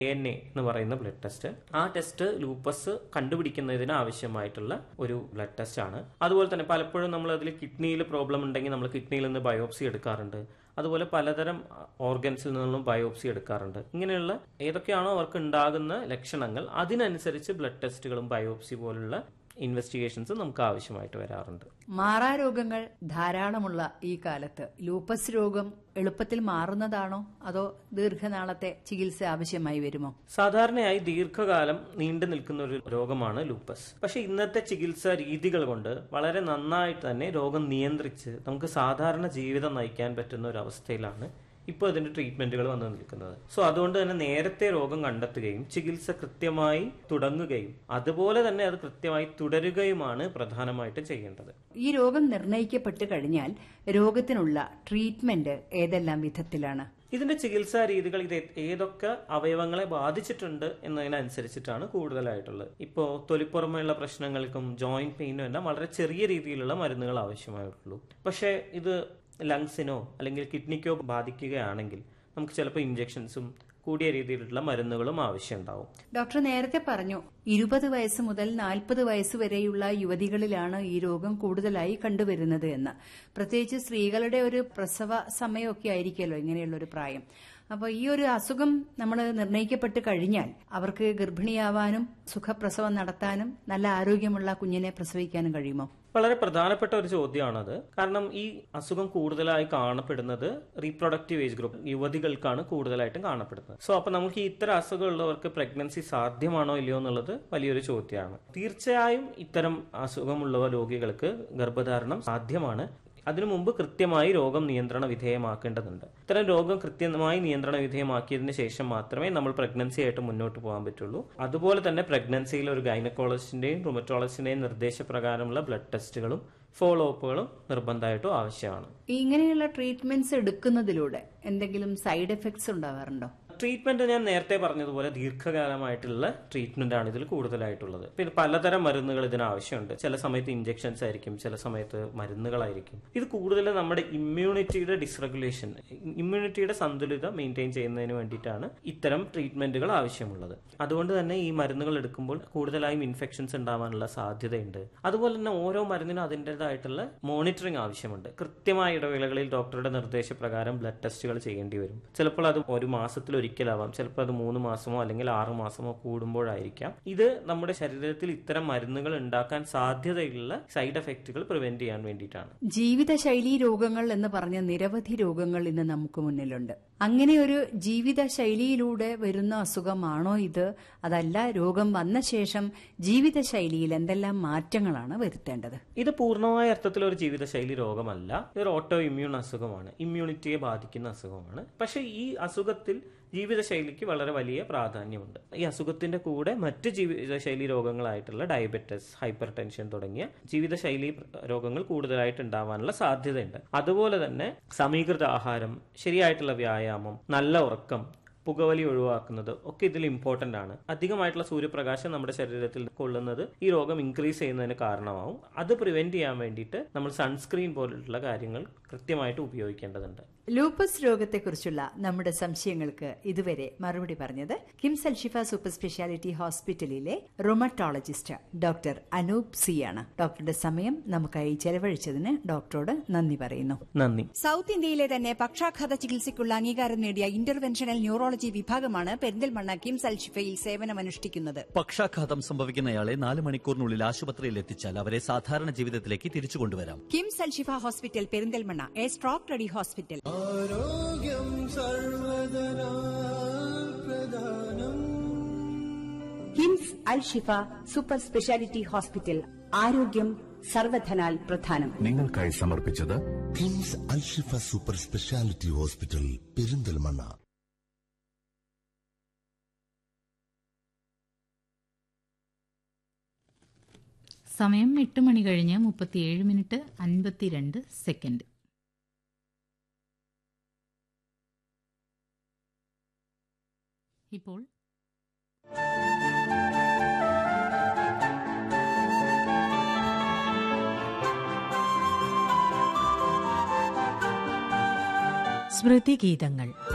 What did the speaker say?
N A എന്ന് പറയുന്ന blood test ആ ടെസ്റ്റ് ലൂപ്പസ് കണ്ടുപിടിക്കുന്നതിന് ആവശ്യമായിട്ടുള്ള ഒരു ബ്ലഡ് ടെസ്റ്റ് ആണ് അതുപോലെ തന്നെ പലപ്പോഴും നമ്മൾ അതിൽ കിഡ്നിയിൽ പ്രോബ്ലം ഉണ്ടെങ്കിൽ നമ്മൾ കിഡ്നിയിൽ നിന്ന് ബയോപ്സി എടുക്കാറുണ്ട് അതുപോലെ പലതരം ഓർഗൻസിൽ നിന്നും ബയോപ്സി എടുക്കാറുണ്ട് ഇങ്ങനെയുള്ള ഏതൊക്കെയാണോ അവർക്ക് ഉണ്ടാകുന്ന ലക്ഷണങ്ങൾ അതിനനുസരിച്ച് ബ്ലഡ് ടെസ്റ്റുകളും ബയോപ്സി പോലുള്ള ഇൻവെസ്റ്റിഗേഷൻസ് നമുക്ക് ആവശ്യമായിട്ട് വരാറുണ്ട് മാറാരോഗങ്ങൾ ധാരാളമുള്ള ഈ കാലത്ത് ലൂപ്പസ് രോഗം എളുപ്പത്തിൽ മാറുന്നതാണോ അതോ ദീർഘനാളത്തെ ചികിത്സ ആവശ്യമായി വരുമോ സാധാരണയായി ദീർഘകാലം നീണ്ടു നിൽക്കുന്ന ഒരു രോഗമാണ് ലൂപ്പസ് പക്ഷെ ഇന്നത്തെ ചികിത്സാ രീതികൾ കൊണ്ട് വളരെ നന്നായിട്ട് തന്നെ രോഗം നിയന്ത്രിച്ച് നമുക്ക് സാധാരണ ജീവിതം നയിക്കാൻ പറ്റുന്ന ഒരു അവസ്ഥയിലാണ് ഇപ്പോൾ ഇതിന്റെ ട്രീറ്റ്മെന്റുകൾ വന്നു നിൽക്കുന്നത് സോ അതുകൊണ്ട് തന്നെ നേരത്തെ രോഗം കണ്ടെത്തുകയും ചികിത്സ കൃത്യമായി തുടങ്ങുകയും അതുപോലെ തന്നെ അത് കൃത്യമായി തുടരുകയുമാണ് പ്രധാനമായിട്ട് ചെയ്യേണ്ടത് ഈ രോഗം നിർണയിക്കപ്പെട്ട് കഴിഞ്ഞാൽ രോഗത്തിനുള്ള ട്രീറ്റ്മെന്റ് ഏതെല്ലാം വിധത്തിലാണ് ഇതിന്റെ ചികിത്സാ രീതികൾ ഇത് ഏതൊക്കെ അവയവങ്ങളെ ബാധിച്ചിട്ടുണ്ട് എന്നതിനനുസരിച്ചിട്ടാണ് കൂടുതലായിട്ടുള്ളത് ഇപ്പോൾ തൊലിപ്പുറമെയുള്ള പ്രശ്നങ്ങൾക്കും ജോയിന്റ് പെയിനും എല്ലാം വളരെ ചെറിയ രീതിയിലുള്ള മരുന്നുകൾ ആവശ്യമായിട്ടുള്ളൂ പക്ഷേ ഇത് ലങ്സിനോ അല്ലെങ്കിൽ കിഡ്നിക്കോ ബാധിക്കുകയാണെങ്കിൽ നമുക്ക് ചിലപ്പോൾ ഇഞ്ചെക്ഷൻസും കൂടിയ രീതിയിലുള്ള മരുന്നുകളും ആവശ്യമുണ്ടാവും ഡോക്ടർ നേരത്തെ പറഞ്ഞു ഇരുപത് വയസ്സ് മുതൽ നാൽപ്പത് വയസ്സ് വരെയുള്ള യുവതികളിലാണ് ഈ രോഗം കൂടുതലായി കണ്ടുവരുന്നത് എന്ന് പ്രത്യേകിച്ച് സ്ത്രീകളുടെ ഒരു പ്രസവ സമയമൊക്കെ ആയിരിക്കുമല്ലോ ഇങ്ങനെയുള്ള ഒരു പ്രായം അപ്പോൾ ഈ ഒരു അസുഖം നമ്മൾ നിർണയിക്കപ്പെട്ട് കഴിഞ്ഞാൽ അവർക്ക് ഗർഭിണിയാവാനും സുഖപ്രസവം നടത്താനും നല്ല ആരോഗ്യമുള്ള കുഞ്ഞിനെ പ്രസവിക്കാനും കഴിയുമോ വളരെ പ്രധാനപ്പെട്ട ഒരു ചോദ്യമാണത് കാരണം ഈ അസുഖം കൂടുതലായി കാണപ്പെടുന്നത് റീപ്രൊഡക്റ്റീവ് ഏജ് ഗ്രൂപ്പ് യുവതികൾക്കാണ് കൂടുതലായിട്ടും കാണപ്പെടുന്നത് സോ അപ്പൊ നമുക്ക് ഈ ഇത്തരം അസുഖമുള്ളവർക്ക് പ്രഗ്നൻസി സാധ്യമാണോ ഇല്ലയോ എന്നുള്ളത് വലിയൊരു ചോദ്യമാണ് തീർച്ചയായും ഇത്തരം അസുഖമുള്ള രോഗികൾക്ക് ഗർഭധാരണം സാധ്യമാണ് അതിനു മുമ്പ് കൃത്യമായി രോഗം നിയന്ത്രണ വിധേയമാക്കേണ്ടതുണ്ട് ഇത്തരം രോഗം കൃത്യമായി നിയന്ത്രണ വിധേയമാക്കിയതിന് ശേഷം മാത്രമേ നമ്മൾ പ്രഗ്നൻസി ആയിട്ട് മുന്നോട്ട് പോകാൻ പറ്റുള്ളൂ അതുപോലെ തന്നെ പ്രഗ്നൻസിയിൽ ഒരു ഗൈനക്കോളജിസ്റ്റിന്റെയും റുമറ്റോളജിന്റെയും നിർദ്ദേശപ്രകാരമുള്ള ബ്ലഡ് ടെസ്റ്റുകളും ഫോളോ അപ്പുകളും നിർബന്ധമായിട്ടും ആവശ്യമാണ് ഇങ്ങനെയുള്ള ട്രീറ്റ്മെന്റ്സ് എടുക്കുന്നതിലൂടെ എന്തെങ്കിലും സൈഡ് എഫക്ട്സ് ഉണ്ടാവാറുണ്ടോ ട്രീറ്റ്മെന്റ് ഞാൻ നേരത്തെ പറഞ്ഞതുപോലെ ദീർഘകാലമായിട്ടുള്ള ട്രീറ്റ്മെന്റ് ആണ് ഇതിൽ കൂടുതലായിട്ടുള്ളത് പിന്നെ പലതരം മരുന്നുകൾ ഇതിന് ആവശ്യമുണ്ട് ചില സമയത്ത് ഇഞ്ചെക്ഷൻസ് ആയിരിക്കും ചില സമയത്ത് മരുന്നുകളായിരിക്കും ഇത് കൂടുതൽ നമ്മുടെ ഇമ്മ്യൂണിറ്റിയുടെ ഡിസ്റെഗുലേഷൻ ഇമ്മ്യൂണിറ്റിയുടെ സന്തുലിത മെയിൻറ്റെയിൻ ചെയ്യുന്നതിന് വേണ്ടിയിട്ടാണ് ഇത്തരം ട്രീറ്റ്മെന്റുകൾ ആവശ്യമുള്ളത് അതുകൊണ്ട് തന്നെ ഈ മരുന്നുകൾ എടുക്കുമ്പോൾ കൂടുതലായും ഇൻഫെക്ഷൻസ് ഉണ്ടാവാനുള്ള സാധ്യതയുണ്ട് അതുപോലെ തന്നെ ഓരോ മരുന്നിനും അതിൻ്റെതായിട്ടുള്ള മോണിറ്ററിംഗ് ആവശ്യമുണ്ട് കൃത്യമായ ഇടവേളകളിൽ ഡോക്ടറുടെ നിർദ്ദേശപ്രകാരം ബ്ലഡ് ടെസ്റ്റുകൾ ചെയ്യേണ്ടി വരും ചിലപ്പോൾ അത് ഒരു മാസത്തിൽ ഒരിക്കലാവാം ചിലപ്പോൾ അത് മൂന്ന് മാസമോ അല്ലെങ്കിൽ ആറ് മാസമോ കൂടുമ്പോഴായിരിക്കാം ഇത് നമ്മുടെ ശരീരത്തിൽ ഇത്തരം മരുന്നുകൾ ഉണ്ടാക്കാൻ സാധ്യതയുള്ള സൈഡ് എഫക്റ്റുകൾ പ്രിവെന്റ് ചെയ്യാൻ വേണ്ടിയിട്ടാണ് ജീവിതശൈലീ രോഗങ്ങൾ എന്ന് പറഞ്ഞ നിരവധി രോഗങ്ങൾ ഇന്ന് നമുക്ക് മുന്നിലുണ്ട് അങ്ങനെ ഒരു ജീവിതശൈലിയിലൂടെ വരുന്ന അസുഖമാണോ ഇത് അതല്ല രോഗം വന്ന ശേഷം ജീവിതശൈലിയിൽ എന്തെല്ലാം മാറ്റങ്ങളാണ് വരുത്തേണ്ടത് ഇത് പൂർണ്ണമായ അർത്ഥത്തിൽ ഒരു ജീവിതശൈലി രോഗമല്ല ഇതൊരു ഓട്ടോ ഇമ്മ്യൂൺ അസുഖമാണ് ഇമ്മ്യൂണിറ്റിയെ ബാധിക്കുന്ന അസുഖമാണ് പക്ഷേ ഈ അസുഖത്തിൽ ജീവിതശൈലിക്ക് വളരെ വലിയ പ്രാധാന്യമുണ്ട് ഈ അസുഖത്തിന്റെ കൂടെ മറ്റ് ജീവിതശൈലി രോഗങ്ങളായിട്ടുള്ള ഡയബറ്റിസ് ഹൈപ്പർ ടെൻഷൻ തുടങ്ങിയ ജീവിതശൈലി രോഗങ്ങൾ കൂടുതലായിട്ട് ഉണ്ടാവാനുള്ള സാധ്യതയുണ്ട് അതുപോലെ തന്നെ സമീകൃത ആഹാരം ശരിയായിട്ടുള്ള വ്യായാമം നല്ല ഉറക്കം പുകവലി ഒഴിവാക്കുന്നത് ഒക്കെ ഇതിൽ ഇമ്പോർട്ടന്റ് ആണ് അധികമായിട്ടുള്ള സൂര്യപ്രകാശം നമ്മുടെ ശരീരത്തിൽ കൊള്ളുന്നത് ഈ രോഗം ഇൻക്രീസ് ചെയ്യുന്നതിന് കാരണമാവും അത് പ്രിവെന്റ് ചെയ്യാൻ വേണ്ടിയിട്ട് നമ്മൾ സൺസ്ക്രീൻ പോലുള്ള കാര്യങ്ങൾ കൃത്യമായിട്ട് ഉപയോഗിക്കേണ്ടതുണ്ട് ലൂപ്പസ് രോഗത്തെക്കുറിച്ചുള്ള നമ്മുടെ സംശയങ്ങൾക്ക് ഇതുവരെ മറുപടി പറഞ്ഞത് കിംസ് അൽഷിഫ സൂപ്പർ സ്പെഷ്യാലിറ്റി ഹോസ്പിറ്റലിലെ റൊമറ്റോളജിസ്റ്റ് ഡോക്ടർ അനൂപ് സി ആണ് ഡോക്ടറുടെ സമയം നമുക്കായി ചെലവഴിച്ചതിന് ഡോക്ടറോട് നന്ദി പറയുന്നു നന്ദി സൗത്ത് ഇന്ത്യയിലെ തന്നെ പക്ഷാഘാത ചികിത്സയ്ക്കുള്ള അംഗീകാരം നേടിയ ഇന്റർവെൻഷണൽ ന്യൂറോളജി വിഭാഗമാണ് പെരിന്തൽമണ്ണ കിംസ് അൽഷിഫയിൽ സേവനമനുഷ്ഠിക്കുന്നത് പക്ഷാഘാതം സംഭവിക്കുന്നയാളെ നാല് മണിക്കൂറിനുള്ളിൽ ആശുപത്രിയിൽ എത്തിച്ചാൽ അവരെ സാധാരണ ജീവിതത്തിലേക്ക് തിരിച്ചു കൊണ്ടുവരാം KIMS Alshifa hospital Perinthalmanna A stroke ready hospital ആരോഗ്യം സർവദനാ പ്രധാനം KIMS Al Shifa super speciality hospital ആരോഗ്യം സർവധനാൽ പ്രധാനം നിങ്ങൾക്കായി സമർപ്പിച്ചത് KIMS Alshifa super speciality hospital Perinthalmanna സമയം എട്ട് മണി കഴിഞ്ഞ് മുപ്പത്തിയേഴ് മിനിറ്റ് അൻപത്തിരണ്ട് സെക്കൻഡ് ഇപ്പോൾ സ്മൃതിഗീതങ്ങൾ